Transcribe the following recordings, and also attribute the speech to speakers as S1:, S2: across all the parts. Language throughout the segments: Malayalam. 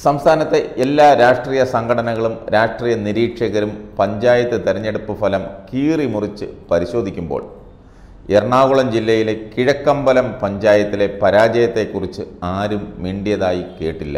S1: സംസ്ഥാനത്തെ എല്ലാ രാഷ്ട്രീയ സംഘടനകളും രാഷ്ട്രീയ നിരീക്ഷകരും പഞ്ചായത്ത് തെരഞ്ഞെടുപ്പ് ഫലം കീറി മുറിച്ച് പരിശോധിക്കുമ്പോൾ എറണാകുളം ജില്ലയിലെ കിഴക്കമ്പലം പഞ്ചായത്തിലെ പരാജയത്തെക്കുറിച്ച് ആരും മിണ്ടിയതായി കേട്ടില്ല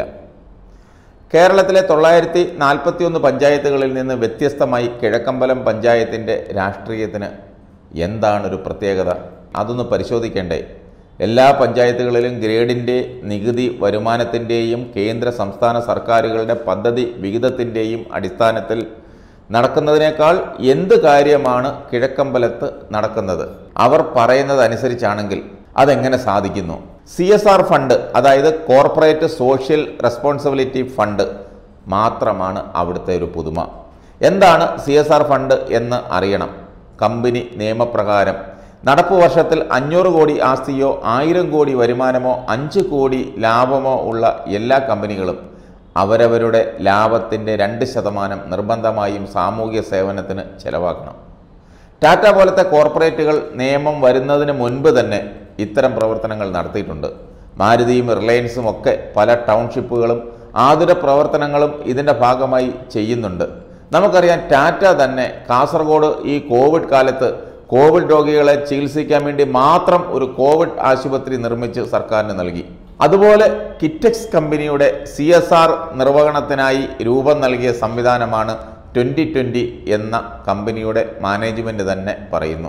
S1: കേരളത്തിലെ തൊള്ളായിരത്തി നാൽപ്പത്തിയൊന്ന് പഞ്ചായത്തുകളിൽ നിന്ന് വ്യത്യസ്തമായി കിഴക്കമ്പലം പഞ്ചായത്തിൻ്റെ രാഷ്ട്രീയത്തിന് എന്താണൊരു പ്രത്യേകത അതൊന്ന് പരിശോധിക്കേണ്ടേ എല്ലാ പഞ്ചായത്തുകളിലും ഗ്രേഡിൻ്റെ നികുതി വരുമാനത്തിൻ്റെയും കേന്ദ്ര സംസ്ഥാന സർക്കാരുകളുടെ പദ്ധതി വിഹിതത്തിൻ്റെയും അടിസ്ഥാനത്തിൽ നടക്കുന്നതിനേക്കാൾ എന്ത് കാര്യമാണ് കിഴക്കമ്പലത്ത് നടക്കുന്നത് അവർ പറയുന്നതനുസരിച്ചാണെങ്കിൽ അതെങ്ങനെ സാധിക്കുന്നു സി എസ് ആർ ഫണ്ട് അതായത് കോർപ്പറേറ്റ് സോഷ്യൽ റെസ്പോൺസിബിലിറ്റി ഫണ്ട് മാത്രമാണ് അവിടുത്തെ ഒരു പുതുമ എന്താണ് സി എസ് ആർ ഫണ്ട് എന്ന് അറിയണം കമ്പനി നിയമപ്രകാരം നടപ്പ് വർഷത്തിൽ അഞ്ഞൂറ് കോടി ആസ്തിയോ ആയിരം കോടി വരുമാനമോ അഞ്ച് കോടി ലാഭമോ ഉള്ള എല്ലാ കമ്പനികളും അവരവരുടെ ലാഭത്തിൻ്റെ രണ്ട് ശതമാനം നിർബന്ധമായും സാമൂഹ്യ സേവനത്തിന് ചെലവാക്കണം ടാറ്റ പോലത്തെ കോർപ്പറേറ്റുകൾ നിയമം വരുന്നതിന് മുൻപ് തന്നെ ഇത്തരം പ്രവർത്തനങ്ങൾ നടത്തിയിട്ടുണ്ട് മാരുതിയും റിലയൻസും ഒക്കെ പല ടൗൺഷിപ്പുകളും ആതുര പ്രവർത്തനങ്ങളും ഇതിൻ്റെ ഭാഗമായി ചെയ്യുന്നുണ്ട് നമുക്കറിയാം ടാറ്റ തന്നെ കാസർഗോഡ് ഈ കോവിഡ് കാലത്ത് കോവിഡ് രോഗികളെ ചികിത്സിക്കാൻ വേണ്ടി മാത്രം ഒരു കോവിഡ് ആശുപത്രി നിർമ്മിച്ച് സർക്കാരിന് നൽകി അതുപോലെ കിറ്റക്സ് കമ്പനിയുടെ സി എസ് ആർ നിർവഹണത്തിനായി രൂപം നൽകിയ സംവിധാനമാണ് ട്വൻ്റി ട്വൻ്റി എന്ന കമ്പനിയുടെ മാനേജ്മെൻറ്റ് തന്നെ പറയുന്നു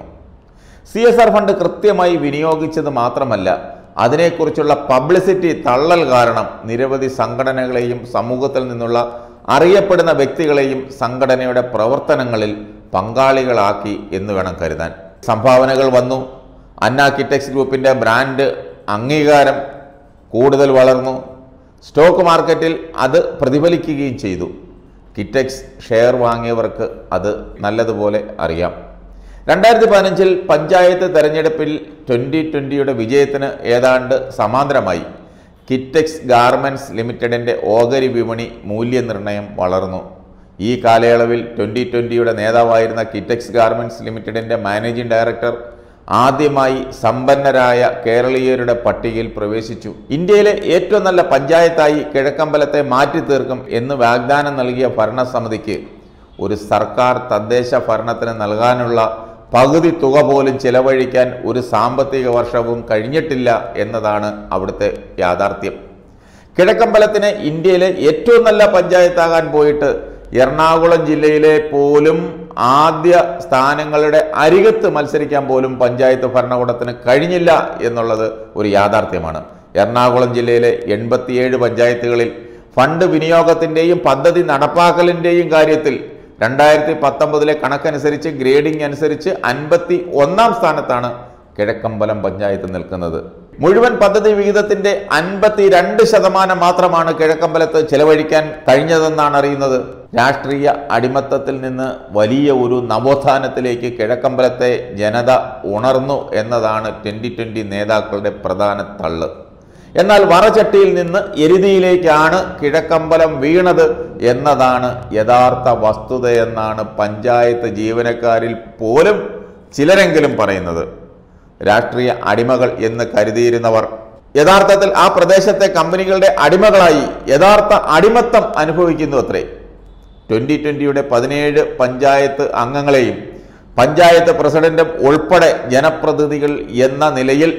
S1: സി എസ് ആർ ഫണ്ട് കൃത്യമായി വിനിയോഗിച്ചത് മാത്രമല്ല അതിനെക്കുറിച്ചുള്ള പബ്ലിസിറ്റി തള്ളൽ കാരണം നിരവധി സംഘടനകളെയും സമൂഹത്തിൽ നിന്നുള്ള അറിയപ്പെടുന്ന വ്യക്തികളെയും സംഘടനയുടെ പ്രവർത്തനങ്ങളിൽ പങ്കാളികളാക്കി എന്ന് വേണം കരുതാൻ സംഭാവനകൾ വന്നു അന്ന കിറ്റക്സ് ഗ്രൂപ്പിൻ്റെ ബ്രാൻഡ് അംഗീകാരം കൂടുതൽ വളർന്നു സ്റ്റോക്ക് മാർക്കറ്റിൽ അത് പ്രതിഫലിക്കുകയും ചെയ്തു കിറ്റക്സ് ഷെയർ വാങ്ങിയവർക്ക് അത് നല്ലതുപോലെ അറിയാം രണ്ടായിരത്തി പതിനഞ്ചിൽ പഞ്ചായത്ത് തെരഞ്ഞെടുപ്പിൽ ട്വൻ്റി ട്വൻ്റിയുടെ വിജയത്തിന് ഏതാണ്ട് സമാന്തരമായി കിറ്റക്സ് ഗാർമെൻറ്റ്സ് ലിമിറ്റഡിൻ്റെ ഓഹരി വിപണി മൂല്യനിർണ്ണയം വളർന്നു ഈ കാലയളവിൽ ട്വൻ്റി ട്വൻ്റിയുടെ നേതാവായിരുന്ന കിറ്റക്സ് ഗാർമെൻറ്റ്സ് ലിമിറ്റഡിൻ്റെ മാനേജിംഗ് ഡയറക്ടർ ആദ്യമായി സമ്പന്നരായ കേരളീയരുടെ പട്ടികയിൽ പ്രവേശിച്ചു ഇന്ത്യയിലെ ഏറ്റവും നല്ല പഞ്ചായത്തായി കിഴക്കമ്പലത്തെ മാറ്റി തീർക്കും എന്ന് വാഗ്ദാനം നൽകിയ ഭരണസമിതിക്ക് ഒരു സർക്കാർ തദ്ദേശ ഭരണത്തിന് നൽകാനുള്ള പകുതി തുക പോലും ചെലവഴിക്കാൻ ഒരു സാമ്പത്തിക വർഷവും കഴിഞ്ഞിട്ടില്ല എന്നതാണ് അവിടുത്തെ യാഥാർത്ഥ്യം കിഴക്കമ്പലത്തിന് ഇന്ത്യയിലെ ഏറ്റവും നല്ല പഞ്ചായത്താകാൻ പോയിട്ട് എറണാകുളം ജില്ലയിലെ പോലും ആദ്യ സ്ഥാനങ്ങളുടെ അരികത്ത് മത്സരിക്കാൻ പോലും പഞ്ചായത്ത് ഭരണകൂടത്തിന് കഴിഞ്ഞില്ല എന്നുള്ളത് ഒരു യാഥാർത്ഥ്യമാണ് എറണാകുളം ജില്ലയിലെ എൺപത്തിയേഴ് പഞ്ചായത്തുകളിൽ ഫണ്ട് വിനിയോഗത്തിൻ്റെയും പദ്ധതി നടപ്പാക്കലിൻ്റെയും കാര്യത്തിൽ രണ്ടായിരത്തി പത്തൊമ്പതിലെ കണക്കനുസരിച്ച് ഗ്രേഡിംഗ് അനുസരിച്ച് അൻപത്തി ഒന്നാം സ്ഥാനത്താണ് കിഴക്കമ്പലം പഞ്ചായത്ത് നിൽക്കുന്നത് മുഴുവൻ പദ്ധതി വിഹിതത്തിന്റെ അൻപത്തി രണ്ട് ശതമാനം മാത്രമാണ് കിഴക്കമ്പലത്ത് ചെലവഴിക്കാൻ കഴിഞ്ഞതെന്നാണ് അറിയുന്നത് രാഷ്ട്രീയ അടിമത്തത്തിൽ നിന്ന് വലിയ ഒരു നവോത്ഥാനത്തിലേക്ക് കിഴക്കമ്പലത്തെ ജനത ഉണർന്നു എന്നതാണ് ട്വൻ്റി ട്വൻ്റി നേതാക്കളുടെ പ്രധാന തള്ള് എന്നാൽ വറചട്ടിയിൽ നിന്ന് എരുതിയിലേക്കാണ് കിഴക്കമ്പലം വീണത് എന്നതാണ് യഥാർത്ഥ വസ്തുതയെന്നാണ് പഞ്ചായത്ത് ജീവനക്കാരിൽ പോലും ചിലരെങ്കിലും പറയുന്നത് രാഷ്ട്രീയ അടിമകൾ എന്ന് കരുതിയിരുന്നവർ യഥാർത്ഥത്തിൽ ആ പ്രദേശത്തെ കമ്പനികളുടെ അടിമകളായി യഥാർത്ഥ അടിമത്തം അനുഭവിക്കുന്നു അത്രേ ട്വൻ്റി ട്വൻ്റിയുടെ പതിനേഴ് പഞ്ചായത്ത് അംഗങ്ങളെയും പഞ്ചായത്ത് പ്രസിഡന്റും ഉൾപ്പെടെ ജനപ്രതിനിധികൾ എന്ന നിലയിൽ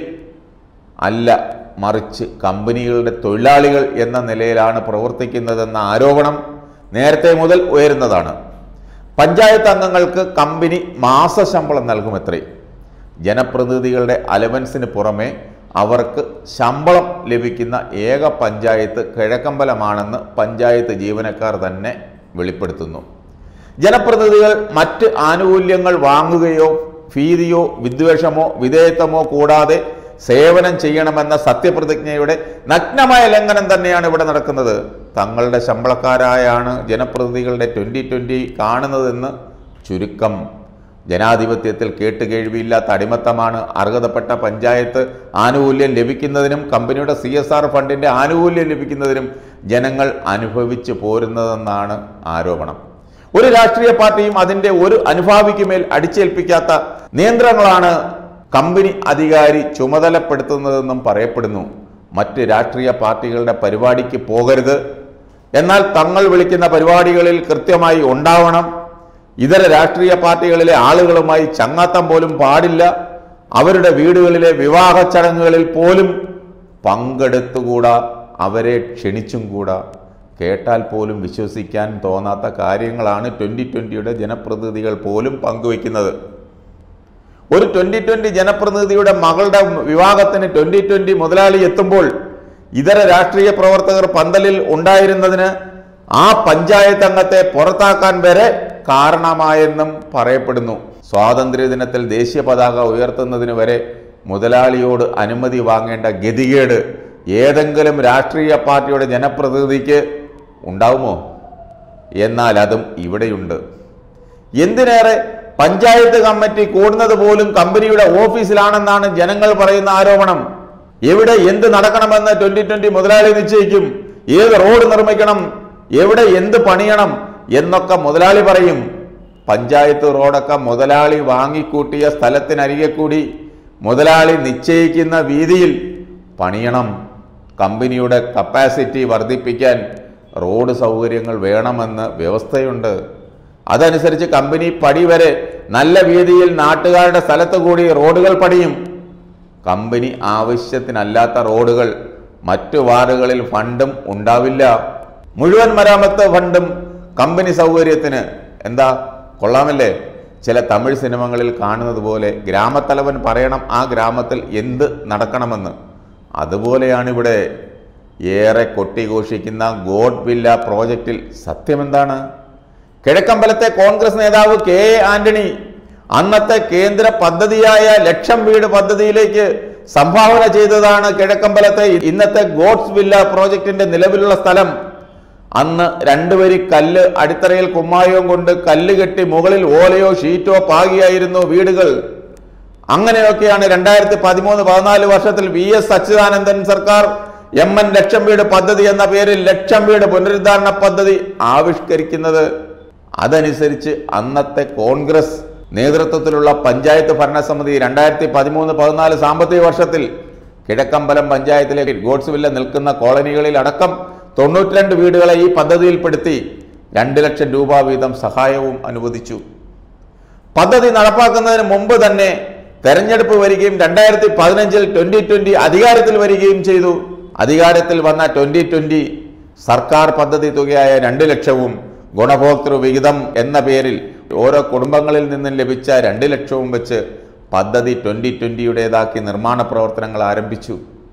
S1: അല്ല മറിച്ച് കമ്പനികളുടെ തൊഴിലാളികൾ എന്ന നിലയിലാണ് പ്രവർത്തിക്കുന്നതെന്ന ആരോപണം നേരത്തെ മുതൽ ഉയരുന്നതാണ് പഞ്ചായത്ത് അംഗങ്ങൾക്ക് കമ്പനി മാസശമ്പളം നൽകുമത്രേ ജനപ്രതിനിധികളുടെ അലവൻസിന് പുറമെ അവർക്ക് ശമ്പളം ലഭിക്കുന്ന ഏക പഞ്ചായത്ത് കിഴക്കമ്പലമാണെന്ന് പഞ്ചായത്ത് ജീവനക്കാർ തന്നെ വെളിപ്പെടുത്തുന്നു ജനപ്രതിനിധികൾ മറ്റ് ആനുകൂല്യങ്ങൾ വാങ്ങുകയോ ഭീതിയോ വിദ്വേഷമോ വിധേയത്വമോ കൂടാതെ സേവനം ചെയ്യണമെന്ന സത്യപ്രതിജ്ഞയുടെ നഗ്നമായ ലംഘനം തന്നെയാണ് ഇവിടെ നടക്കുന്നത് തങ്ങളുടെ ശമ്പളക്കാരായാണ് ജനപ്രതിനിധികളുടെ ട്വൻ്റി ട്വൻ്റി കാണുന്നതെന്ന് ചുരുക്കം ജനാധിപത്യത്തിൽ കേട്ടുകേഴ്വിയില്ലാത്ത അടിമത്തമാണ് അർഹതപ്പെട്ട പഞ്ചായത്ത് ആനുകൂല്യം ലഭിക്കുന്നതിനും കമ്പനിയുടെ സി എസ് ആർ ഫണ്ടിൻ്റെ ആനുകൂല്യം ലഭിക്കുന്നതിനും ജനങ്ങൾ അനുഭവിച്ചു പോരുന്നതെന്നാണ് ആരോപണം ഒരു രാഷ്ട്രീയ പാർട്ടിയും അതിൻ്റെ ഒരു അനുഭാവിക്കുമേൽ അടിച്ചേൽപ്പിക്കാത്ത നിയന്ത്രണങ്ങളാണ് കമ്പനി അധികാരി ചുമതലപ്പെടുത്തുന്നതെന്നും പറയപ്പെടുന്നു മറ്റ് രാഷ്ട്രീയ പാർട്ടികളുടെ പരിപാടിക്ക് പോകരുത് എന്നാൽ തങ്ങൾ വിളിക്കുന്ന പരിപാടികളിൽ കൃത്യമായി ഉണ്ടാവണം ഇതര രാഷ്ട്രീയ പാർട്ടികളിലെ ആളുകളുമായി ചങ്ങാത്തം പോലും പാടില്ല അവരുടെ വീടുകളിലെ വിവാഹ ചടങ്ങുകളിൽ പോലും പങ്കെടുത്തുകൂടാ അവരെ ക്ഷണിച്ചും കൂടാ കേട്ടാൽ പോലും വിശ്വസിക്കാൻ തോന്നാത്ത കാര്യങ്ങളാണ് ട്വൻ്റി ട്വൻ്റിയുടെ ജനപ്രതിനിധികൾ പോലും പങ്കുവയ്ക്കുന്നത് ഒരു ട്വൻ്റി ട്വൻ്റി ജനപ്രതിനിധിയുടെ മകളുടെ വിവാഹത്തിന് ട്വൻ്റി ട്വൻ്റി മുതലാളി എത്തുമ്പോൾ ഇതര രാഷ്ട്രീയ പ്രവർത്തകർ പന്തലിൽ ഉണ്ടായിരുന്നതിന് ആ പഞ്ചായത്ത് അംഗത്തെ പുറത്താക്കാൻ വരെ കാരണമായെന്നും പറയപ്പെടുന്നു സ്വാതന്ത്ര്യദിനത്തിൽ ദേശീയ പതാക ഉയർത്തുന്നതിന് വരെ മുതലാളിയോട് അനുമതി വാങ്ങേണ്ട ഗതികേട് ഏതെങ്കിലും രാഷ്ട്രീയ പാർട്ടിയുടെ ജനപ്രതിനിധിക്ക് ഉണ്ടാവുമോ എന്നാൽ അതും ഇവിടെയുണ്ട് എന്തിനേറെ പഞ്ചായത്ത് കമ്മിറ്റി കൂടുന്നത് പോലും കമ്പനിയുടെ ഓഫീസിലാണെന്നാണ് ജനങ്ങൾ പറയുന്ന ആരോപണം എവിടെ എന്ത് നടക്കണമെന്ന് ട്വന്റി ട്വന്റി മുതലാളി നിശ്ചയിക്കും ഏത് റോഡ് നിർമ്മിക്കണം എവിടെ എന്ത് പണിയണം എന്നൊക്കെ മുതലാളി പറയും പഞ്ചായത്ത് റോഡൊക്കെ മുതലാളി വാങ്ങിക്കൂട്ടിയ സ്ഥലത്തിനരികെ കൂടി മുതലാളി നിശ്ചയിക്കുന്ന വീതിയിൽ പണിയണം കമ്പനിയുടെ കപ്പാസിറ്റി വർദ്ധിപ്പിക്കാൻ റോഡ് സൗകര്യങ്ങൾ വേണമെന്ന് വ്യവസ്ഥയുണ്ട് അതനുസരിച്ച് കമ്പനി പടി വരെ നല്ല വീതിയിൽ നാട്ടുകാരുടെ സ്ഥലത്ത് കൂടി റോഡുകൾ പണിയും കമ്പനി ആവശ്യത്തിനല്ലാത്ത റോഡുകൾ മറ്റു വാർഡുകളിൽ ഫണ്ടും ഉണ്ടാവില്ല മുഴുവൻ മരാമത്ത് ഫണ്ടും കമ്പനി സൗകര്യത്തിന് എന്താ കൊള്ളാമല്ലേ ചില തമിഴ് സിനിമകളിൽ കാണുന്നത് പോലെ ഗ്രാമത്തലവൻ പറയണം ആ ഗ്രാമത്തിൽ എന്ത് നടക്കണമെന്ന് അതുപോലെയാണിവിടെ ഏറെ കൊട്ടിഘോഷിക്കുന്ന ഗോഡ് വില്ല പ്രോജക്റ്റിൽ സത്യമെന്താണ് കിഴക്കമ്പലത്തെ കോൺഗ്രസ് നേതാവ് കെ എ ആന്റണി അന്നത്തെ കേന്ദ്ര പദ്ധതിയായ ലക്ഷം വീട് പദ്ധതിയിലേക്ക് സംഭാവന ചെയ്തതാണ് കിഴക്കമ്പലത്തെ ഇന്നത്തെ ഗോഡ്സ് വില്ല പ്രോജക്റ്റിന്റെ നിലവിലുള്ള സ്ഥലം അന്ന് രണ്ടുവരി കല്ല് അടിത്തറയിൽ കുമ്മായവും കൊണ്ട് കല്ല് കെട്ടി മുകളിൽ ഓലയോ ഷീറ്റോ പാകിയായിരുന്നു വീടുകൾ അങ്ങനെയൊക്കെയാണ് രണ്ടായിരത്തി പതിമൂന്ന് പതിനാല് വർഷത്തിൽ വി എസ് അച്യുതാനന്ദൻ സർക്കാർ എം എൻ ലക്ഷം വീട് പദ്ധതി എന്ന പേരിൽ ലക്ഷം വീട് പുനരുദ്ധാരണ പദ്ധതി ആവിഷ്കരിക്കുന്നത് അതനുസരിച്ച് അന്നത്തെ കോൺഗ്രസ് നേതൃത്വത്തിലുള്ള പഞ്ചായത്ത് ഭരണസമിതി രണ്ടായിരത്തി പതിമൂന്ന് പതിനാല് സാമ്പത്തിക വർഷത്തിൽ കിഴക്കമ്പലം പഞ്ചായത്തിലെ ഗോഡ്സ് വില്ല നിൽക്കുന്ന കോളനികളിൽ അടക്കം തൊണ്ണൂറ്റിരണ്ട് വീടുകളെ ഈ പദ്ധതിയിൽപ്പെടുത്തി രണ്ട് ലക്ഷം രൂപ വീതം സഹായവും അനുവദിച്ചു പദ്ധതി നടപ്പാക്കുന്നതിന് മുമ്പ് തന്നെ തെരഞ്ഞെടുപ്പ് വരികയും രണ്ടായിരത്തി പതിനഞ്ചിൽ ട്വന്റി ട്വന്റി അധികാരത്തിൽ വരികയും ചെയ്തു അധികാരത്തിൽ വന്ന ട്വന്റി ട്വന്റി സർക്കാർ പദ്ധതി തുകയായ രണ്ട് ലക്ഷവും ഗുണഭോക്തൃ വിഹിതം എന്ന പേരിൽ ഓരോ കുടുംബങ്ങളിൽ നിന്നും ലഭിച്ച രണ്ട് ലക്ഷവും വെച്ച് പദ്ധതി ട്വന്റി ട്വന്റിയുടേതാക്കി നിർമ്മാണ പ്രവർത്തനങ്ങൾ ആരംഭിച്ചു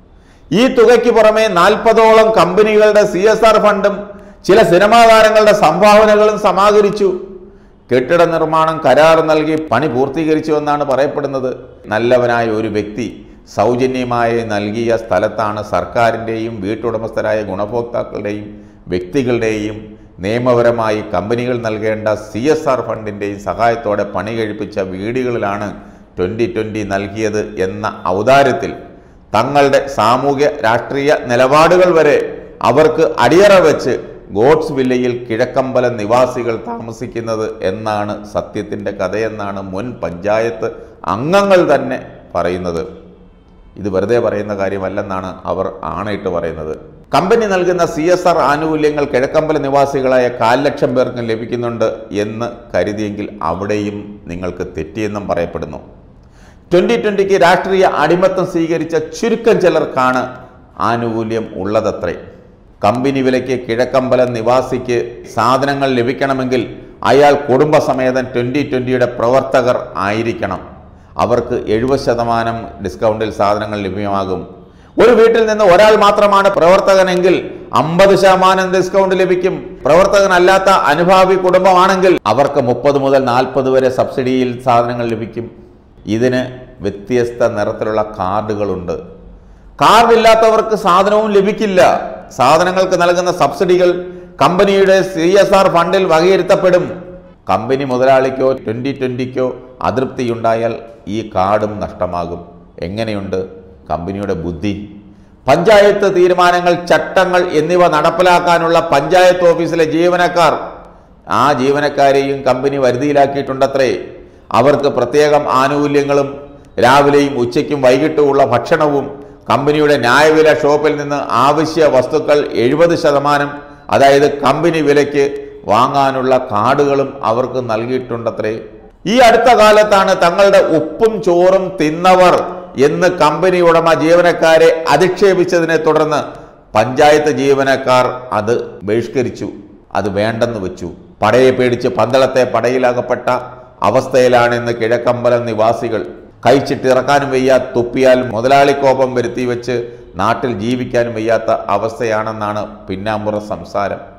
S1: ഈ തുകയ്ക്ക് പുറമെ നാൽപ്പതോളം കമ്പനികളുടെ സി എസ് ആർ ഫണ്ടും ചില സിനിമാ താരങ്ങളുടെ സംഭാവനകളും സമാഹരിച്ചു കെട്ടിട നിർമ്മാണം കരാർ നൽകി പണി പൂർത്തീകരിച്ചു എന്നാണ് പറയപ്പെടുന്നത് നല്ലവനായ ഒരു വ്യക്തി സൗജന്യമായി നൽകിയ സ്ഥലത്താണ് സർക്കാരിൻ്റെയും വീട്ടുടമസ്ഥരായ ഗുണഭോക്താക്കളുടെയും വ്യക്തികളുടെയും നിയമപരമായി കമ്പനികൾ നൽകേണ്ട സി എസ് ആർ ഫണ്ടിൻ്റെയും സഹായത്തോടെ പണി കഴിപ്പിച്ച വീടുകളിലാണ് ട്വൻ്റി ട്വൻ്റി നൽകിയത് എന്ന ഔദാര്യത്തിൽ തങ്ങളുടെ സാമൂഹ്യ രാഷ്ട്രീയ നിലപാടുകൾ വരെ അവർക്ക് അടിയറ വെച്ച് ഗോഡ്സ് വില്ലയിൽ കിഴക്കമ്പലം നിവാസികൾ താമസിക്കുന്നത് എന്നാണ് സത്യത്തിൻ്റെ കഥയെന്നാണ് മുൻ പഞ്ചായത്ത് അംഗങ്ങൾ തന്നെ പറയുന്നത് ഇത് വെറുതെ പറയുന്ന കാര്യമല്ലെന്നാണ് അവർ ആണയിട്ട് പറയുന്നത് കമ്പനി നൽകുന്ന സി എസ് ആർ ആനുകൂല്യങ്ങൾ കിഴക്കമ്പല നിവാസികളായ കാൽ ലക്ഷം പേർക്ക് ലഭിക്കുന്നുണ്ട് എന്ന് കരുതിയെങ്കിൽ അവിടെയും നിങ്ങൾക്ക് തെറ്റിയെന്നും പറയപ്പെടുന്നു ട്വൻ്റി ട്വൻ്റിക്ക് രാഷ്ട്രീയ അടിമത്തം സ്വീകരിച്ച ചുരുക്കം ചിലർക്കാണ് ആനുകൂല്യം ഉള്ളതത്രേ കമ്പനി വിലയ്ക്ക് കിഴക്കമ്പലം നിവാസിക്ക് സാധനങ്ങൾ ലഭിക്കണമെങ്കിൽ അയാൾ കുടുംബസമേതം ട്വൻ്റി ട്വൻ്റിയുടെ പ്രവർത്തകർ ആയിരിക്കണം അവർക്ക് എഴുപത് ശതമാനം ഡിസ്കൗണ്ടിൽ സാധനങ്ങൾ ലഭ്യമാകും ഒരു വീട്ടിൽ നിന്ന് ഒരാൾ മാത്രമാണ് പ്രവർത്തകനെങ്കിൽ അമ്പത് ശതമാനം ഡിസ്കൗണ്ട് ലഭിക്കും പ്രവർത്തകനല്ലാത്ത അനുഭാവി കുടുംബമാണെങ്കിൽ അവർക്ക് മുപ്പത് മുതൽ നാൽപ്പത് വരെ സബ്സിഡിയിൽ സാധനങ്ങൾ ലഭിക്കും ഇതിന് വ്യത്യസ്ത നിറത്തിലുള്ള കാർഡുകളുണ്ട് കാർഡില്ലാത്തവർക്ക് സാധനവും ലഭിക്കില്ല സാധനങ്ങൾക്ക് നൽകുന്ന സബ്സിഡികൾ കമ്പനിയുടെ സി എസ് ആർ ഫണ്ടിൽ വകയിരുത്തപ്പെടും കമ്പനി മുതലാളിക്കോ ട്വൻ്റി ട്വൻ്റിക്കോ അതൃപ്തിയുണ്ടായാൽ ഈ കാർഡും നഷ്ടമാകും എങ്ങനെയുണ്ട് കമ്പനിയുടെ ബുദ്ധി പഞ്ചായത്ത് തീരുമാനങ്ങൾ ചട്ടങ്ങൾ എന്നിവ നടപ്പിലാക്കാനുള്ള പഞ്ചായത്ത് ഓഫീസിലെ ജീവനക്കാർ ആ ജീവനക്കാരെയും കമ്പനി വരുതിയിലാക്കിയിട്ടുണ്ടത്രേ അവർക്ക് പ്രത്യേകം ആനുകൂല്യങ്ങളും രാവിലെയും ഉച്ചയ്ക്കും വൈകിട്ടുമുള്ള ഭക്ഷണവും കമ്പനിയുടെ ന്യായവില ഷോപ്പിൽ നിന്ന് ആവശ്യ വസ്തുക്കൾ എഴുപത് ശതമാനം അതായത് കമ്പനി വിലയ്ക്ക് വാങ്ങാനുള്ള കാർഡുകളും അവർക്ക് നൽകിയിട്ടുണ്ടത്രേ ഈ അടുത്ത കാലത്താണ് തങ്ങളുടെ ഉപ്പും ചോറും തിന്നവർ എന്ന് കമ്പനി ഉടമ ജീവനക്കാരെ അധിക്ഷേപിച്ചതിനെ തുടർന്ന് പഞ്ചായത്ത് ജീവനക്കാർ അത് ബഹിഷ്കരിച്ചു അത് വേണ്ടെന്ന് വെച്ചു പടയെ പേടിച്ച് പന്തളത്തെ പടയിലകപ്പെട്ട അവസ്ഥയിലാണെന്ന് കിഴക്കമ്പലം നിവാസികൾ കഴിച്ചിട്ടിറക്കാനും വയ്യ തുപ്പിയാൽ മുതലാളിക്കോപം വരുത്തി വെച്ച് നാട്ടിൽ ജീവിക്കാനും വയ്യാത്ത അവസ്ഥയാണെന്നാണ് പിന്നാമ്പുറ സംസാരം